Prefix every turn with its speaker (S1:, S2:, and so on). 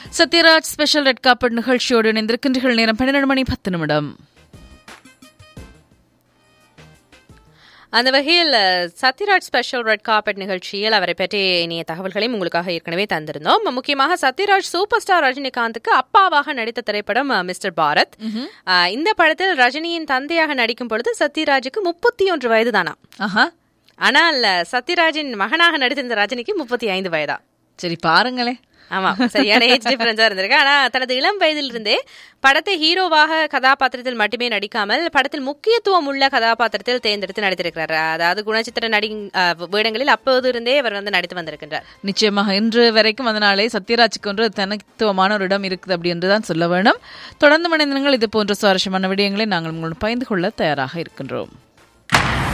S1: Sathyaraj special red carpet நிகழ்ச்சியோடு இணைந்திருக்கின்றீர்கள் நேரம் பன்னிரண்டு மணி பத்து நிமிடம்
S2: அந்த வகையில் அஹ், சத்யராஜ் ஸ்பெஷல் ரெட் கார்பெட் நிகழ்ச்சியில் அவரை பற்றி இனிய தகவல்களையும் உங்களுக்காக ஏற்கனவே தந்திருந்தோம் முக்கியமாக சத்யராஜ் சூப்பர் ஸ்டார் ரஜினிகாந்துக்கு அப்பாவாக நடித்த திரைப்படம் அஹ், மிஸ்டர் பாரத் அஹ், இந்த படத்தில் ரஜினியின் தந்தையாக நடிக்கும் பொழுது சத்யராஜுக்கு முப்பத்தி ஒன்று வயது தானா
S1: ஆஹா
S2: ஆனால் அஹ், சத்யராஜின் மகனாக நடித்திருந்த ரஜினிக்கு முப்பத்தி ஐந்து வயதா
S1: சரி பாருங்களேன்
S2: ஆமா சரியான ஏஜ் டிஃபரன்ஸா இருந்திருக்கு ஆனா தனது இளம் வயதிலிருந்தே படத்தை ஹீரோவாக கதாபாத்திரத்தில் மட்டுமே நடிக்காமல் படத்தில் முக்கியத்துவம் உள்ள கதாபாத்திரத்தில் தேர்ந்தெடுத்து நடித்திருக்கிறார் அதாவது குணச்சித்திர நடி அஹ், வேடங்களில் அப்போது இருந்தே அவர் வந்து நடித்து வந்திருக்கின்றார்
S1: நிச்சயமாக இன்று வரைக்கும் அதனாலே சத்யராஜுக்கு ஒன்று தனித்துவமான ஒரு இடம் இருக்குது அப்படி என்று தான் சொல்ல வேணும் தொடர்ந்து மனிதர்கள் இது போன்ற சுவாரஸ்யமான விடயங்களை நாங்கள் உங்களுடன் பகிர்ந்து கொள்ள தயாராக இருக்கின்றோம்